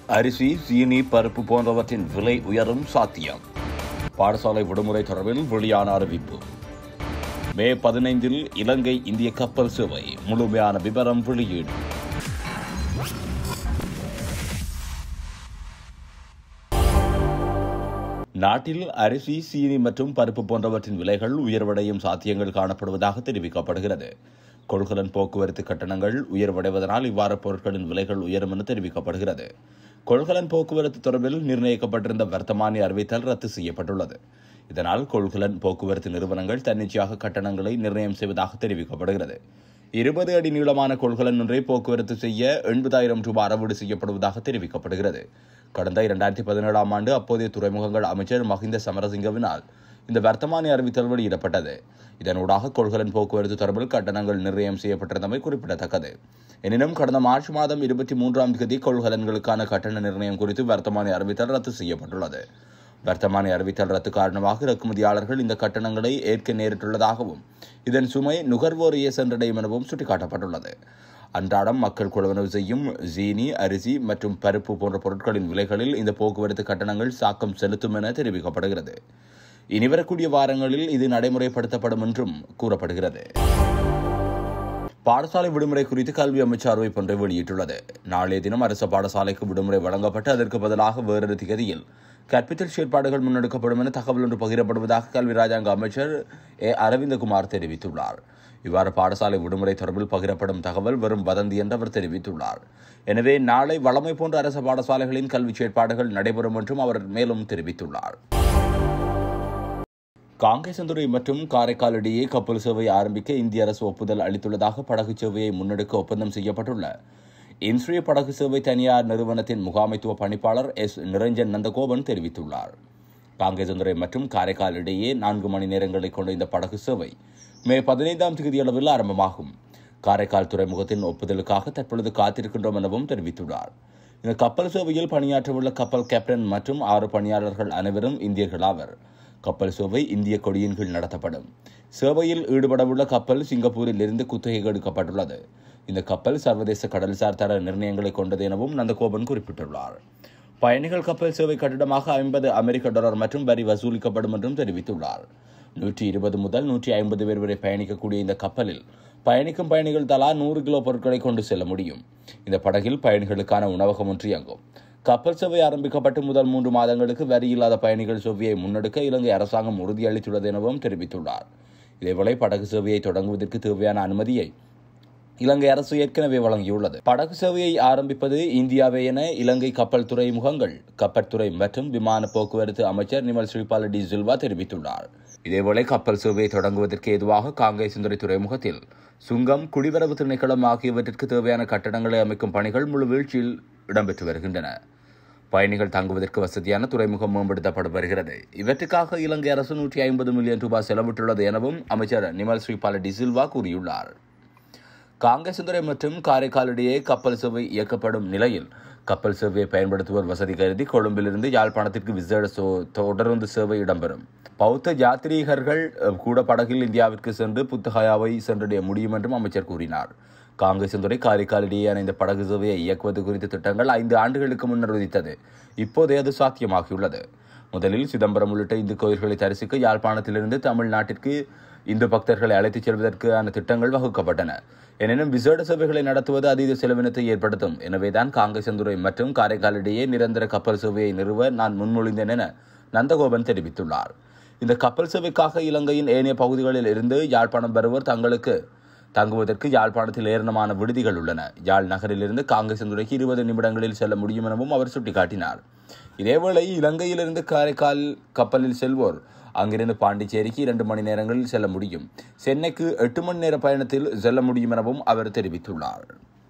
அரிசி சீனி பருப்பு போன்றவற்றின் விலை உயரும் சாத்தியம் பாடசாலை விடுமுறை தொடர்பில் வெளியான அறிவிப்பு மே பதினைந்தில் இலங்கை இந்திய கப்பல் சேவை முழுமையான விவரம் வெளியீடு நாட்டில் அரிசி சீனி மற்றும் பருப்பு போன்றவற்றின் விலைகள் உயர்வடையும் சாத்தியங்கள் காணப்படுவதாக தெரிவிக்கப்படுகிறது கொள்கலன் போக்குவரத்து கட்டணங்கள் உயர்வடைவதனால் இவ்வாறு பொருட்களின் விலைகள் உயரும் என தெரிவிக்கப்படுகிறது கொள்கலன் போக்குவரத்து தொடர்பில் நிர்ணயிக்கப்பட்டிருந்த வர்த்தமானி அறிவித்தல் ரத்து செய்யப்பட்டுள்ளது இதனால் கொள்கலன் போக்குவரத்து நிறுவனங்கள் தன்னிச்சையாக கட்டணங்களை நிர்ணயம் செய்வதாக தெரிவிக்கப்படுகிறது இருபது அடி நீளமான கொள்கலன் ஒன்றை போக்குவரத்து செய்ய எண்பதாயிரம் ரூபாய் அறவீடு செய்யப்படுவதாக தெரிவிக்கப்படுகிறது கடந்த இரண்டாயிரத்தி பதினேழாம் ஆண்டு அப்போதைய துறைமுகங்கள் அமைச்சர் மஹிந்த சமரசிங்கவினால் இந்த வர்த்தமானி அறிவித்தல் வெளியிடப்பட்டது இதனூடாக கொள்கலன் போக்குவரத்து தொடர்பில் கட்டணங்கள் நிர்ணயம் செய்யப்பட்டிருந்தமை குறிப்பிடத்தக்கது எனினும் கடந்த மார்ச் மாதம் இருபத்தி மூன்றாம் தேதி கொள்கலன்களுக்கான கட்டண நிர்ணயம் குறித்து வர்த்தமானி அறிவித்தல் ரத்து செய்யப்பட்டுள்ளது வர்த்தமானி அறிவித்தல் ரத்து காரணமாக இறக்குமதியாளர்கள் இந்த கட்டணங்களை ஏற்க நேரிட்டுள்ளதாகவும் இதன் சுமை நுகர்வோரையே சென்றடையும் எனவும் சுட்டிக்காட்டப்பட்டுள்ளது அன்றாடம் மக்கள் கொள்வனவு செய்யும் ஜீனி அரிசி மற்றும் பருப்பு போன்ற பொருட்களின் விலைகளில் இந்த போக்குவரத்து கட்டணங்கள் சாக்கம் செலுத்தும் என தெரிவிக்கப்படுகிறது இனிவரக்கூடிய வாரங்களில் இது நடைமுறைப்படுத்தப்படும் என்றும் கூறப்படுகிறது பாடசாலை விடுமுறை குறித்து கல்வி அமைச்சர் அறிவிப்பு ஒன்றை வெளியிட்டுள்ளது நாளைய தினம் அரசு பாடசாலைக்கு விடுமுறை வழங்கப்பட்டு அதற்கு பதிலாக வேறொரு திகதியில் கற்பித்தல் செயற்பாடுகள் முன்னெடுக்கப்படும் என தகவல் ஒன்று பகிரப்படுவதாக கல்வி ராஜாங்க அமைச்சர் ஏ அரவிந்தகுமார் தெரிவித்துள்ளார் இவ்வாறு பாடசாலை விடுமுறை தொடர்பில் பகிரப்படும் தகவல் வெறும் வதந்தி என்று அவர் தெரிவித்துள்ளார் எனவே நாளை வளமை போன்ற அரசு பாடசாலைகளின் கல்வி செயற்பாடுகள் நடைபெறும் என்றும் அவர் மேலும் தெரிவித்துள்ளார் காங்கேசந்துறை மற்றும் காரைக்கால் இடையே கப்பல் சேவை ஆரம்பிக்க இந்திய அரசு ஒப்புதல் அளித்துள்ளதாக படகு சேவையை முன்னெடுக்க ஒப்பந்தம் செய்யப்பட்டுள்ள இன்ஸ்ரீ படகு சேவை தனியார் நிறுவனத்தின் முகாமைத்துவ பணிப்பாளர் எஸ் நிரஞ்சன் நந்தகோபன் தெரிவித்துள்ளார் காங்கேசந்துறை மற்றும் காரைக்கால் இடையே நான்கு மணி நேரங்களை கொண்ட இந்த படகு சேவை மே பதினைந்தாம் தேதியளவில் ஆரம்பமாகும் காரைக்கால் துறைமுகத்தின் ஒப்புதலுக்காக தற்பொழுது காத்திருக்கின்றோம் எனவும் தெரிவித்துள்ளார் இந்த கப்பல் சேவையில் பணியாற்றவுள்ள கப்பல் கேப்டன் மற்றும் ஆறு பணியாளர்கள் அனைவரும் இந்தியர்களாவர் கப்பல் சேவை இந்திய கொடியின் கீழ் நடத்தப்படும் சேவையில் ஈடுபடவுள்ள கப்பல் சிங்கப்பூரில் இருந்து குத்தகைக்கு எடுக்கப்பட்டுள்ளது இந்த கப்பல் சர்வதேச கடல்சார் தர நிர்ணயங்களை கொண்டது எனவும் நந்தகோபன் குறிப்பிட்டுள்ளார் பயணிகள் கப்பல் சேவை கட்டிடமாக ஐம்பது அமெரிக்க டாலர் மற்றும் வரி வசூலிக்கப்படும் என்றும் தெரிவித்துள்ளார் நூற்றி இருபது முதல் நூற்றி ஐம்பது பேர் வரை பயணிக்கக்கூடிய இந்த கப்பலில் பயணிக்கும் பயணிகள் தலா நூறு கிலோ பொருட்களை கொண்டு செல்ல முடியும் இந்த படகில் பயணிகளுக்கான உணவகம் ஒன்று இயங்கும் கப்பல் சேவை ஆரம்பிக்கப்பட்டு முதல் மூன்று மாதங்களுக்கு வரி இல்லாத பயணிகள் சேவையை முன்னெடுக்க இலங்கை அரசாங்கம் உறுதியளித்துள்ளது எனவும் தெரிவித்துள்ளார் இதேவேளை படகு சேவையை தொடங்குவதற்கு தேவையான அனுமதியை இலங்கை அரசு ஏற்கனவே வழங்கியுள்ளது படகு சேவையை ஆரம்பிப்பது இந்தியாவே என இலங்கை கப்பல் துறைமுகங்கள் கப்பற்துறை மற்றும் விமான போக்குவரத்து அமைச்சர் நிமல் ஸ்ரீபால டி சில்வா தெரிவித்துள்ளார் இதேவேளை கப்பல் சேவையை தொடங்குவதற்கு ஏதுவாக காங்கேசந்துறை துறைமுகத்தில் சுங்கம் குடிவரவு திணைக்களம் ஆகியவற்றிற்கு தேவையான கட்டடங்களை அமைக்கும் பணிகள் முழு வீழ்ச்சியில் இடம்பெற்று வருகின்றன பயணிகள் தங்குவதற்கு வசதியான துறைமுகம் மேம்படுத்தப்பட்டு வருகிறது இவற்றுக்காக இலங்கை அரசு நூற்றி ஐம்பது மில்லியன் ரூபாய் செலவிட்டுள்ளது எனவும் அமைச்சர் நிமல் ஸ்ரீபால டி சில்வா கூறியுள்ளார் காங்கேசந்துறை மற்றும் காரைக்கால் இடையே கப்பல் சேவை இயக்கப்படும் நிலையில் கப்பல் சேவையை பயன்படுத்துவோர் வசதி கருதி கொழும்பிலிருந்து யாழ்ப்பாணத்திற்கு விசேட தொடர்ந்து சேவை இடம்பெறும் பௌத்த யாத்ரீகர்கள் கூட படகில் இந்தியாவிற்கு சென்று புத்தகயாவை சென்றடைய முடியும் என்றும் அமைச்சர் கூறினார் காங்கேசந்துறை காரைக்கால் இடையேயான இந்த படகு சேவையை இயக்குவது குறித்த திட்டங்கள் ஐந்து ஆண்டுகளுக்கு முன்னர் விதித்தது இப்போதே அது சாத்தியமாகியுள்ளது முதலில் சிதம்பரம் உள்ளிட்ட இந்து கோயில்களை தரிசிக்க யாழ்ப்பாணத்திலிருந்து தமிழ்நாட்டிற்கு இந்து பக்தர்களை அழைத்துச் செல்வதற்கான திட்டங்கள் வகுக்கப்பட்டன எனினும் விசேட சேவைகளை நடத்துவது அதீத செலவினத்தை ஏற்படுத்தும் எனவேதான் காங்கேசந்துறை மற்றும் காரைக்கால் இடையே நிரந்தர கப்பல் சேவையை நிறுவ நான் முன்மொழிந்தேன் என நந்தகோபன் தெரிவித்துள்ளார் இந்த கப்பல் சேவைக்காக இலங்கையின் ஏனைய பகுதிகளில் இருந்து யாழ்ப்பாணம் வருவோர் தங்களுக்கு தங்குவதற்கு யாழ்ப்பாணத்தில் ஏராளமான விடுதிகள் உள்ளன யாழ் நகரிலிருந்து காங்கேசந்துறைக்கு இருபது நிமிடங்களில் செல்ல முடியும் எனவும் அவர் சுட்டிக்காட்டினார் இதேவேளை இலங்கையிலிருந்து காரைக்கால் கப்பலில் செல்வோர் அங்கிருந்து பாண்டிச்சேரிக்கு இரண்டு மணி நேரங்களில் செல்ல முடியும் சென்னைக்கு எட்டு மணி நேர பயணத்தில் செல்ல முடியும் எனவும் அவர் தெரிவித்துள்ளார்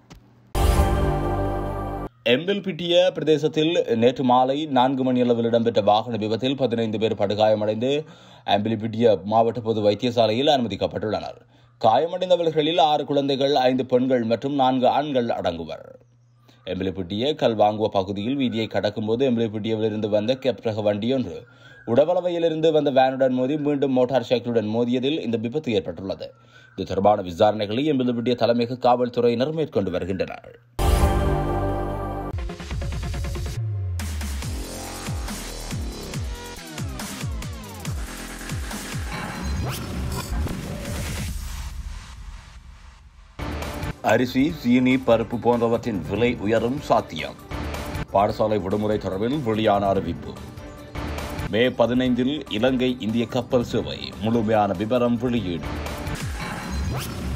எம்பில்பிட்டிய பிரதேசத்தில் நேற்று மாலை நான்கு மணி அளவில் இடம்பெற்ற வாகன விபத்தில் பதினைந்து பேர் படுகாயமடைந்து அம்பிலிபிட்டிய மாவட்ட பொது வைத்தியசாலையில் அனுமதிக்கப்பட்டுள்ளனர் காயமடைந்தவர்களில் ஆறு குழந்தைகள் ஐந்து பெண்கள் மற்றும் நான்கு ஆண்கள் அடங்குவர் எம்பிலிப்பிட்டிய கல்வாங்குவ பகுதியில் வீதியை கடக்கும்போது எம்பிலிப்பிட்டியவிலிருந்து வந்த கெப்ரக வண்டியொன்று உடவளவையிலிருந்து வந்த வேனுடன் மோதி மீண்டும் மோட்டார் சைக்கிளுடன் மோதியதில் இந்த விபத்து ஏற்பட்டுள்ளது இது தொடர்பான விசாரணைகளை எம்பிலிப்பிட்டிய தலைமையக காவல்துறையினர் மேற்கொண்டு வருகின்றனர் அரிசி சீனி பருப்பு போன்றவற்றின் விலை உயரும் சாத்தியம் பாடசாலை விடுமுறை தொடர்பில் வெளியான அறிவிப்பு மே பதினைந்தில் இலங்கை இந்திய கப்பல் சேவை முழுமையான விவரம் வெளியீடு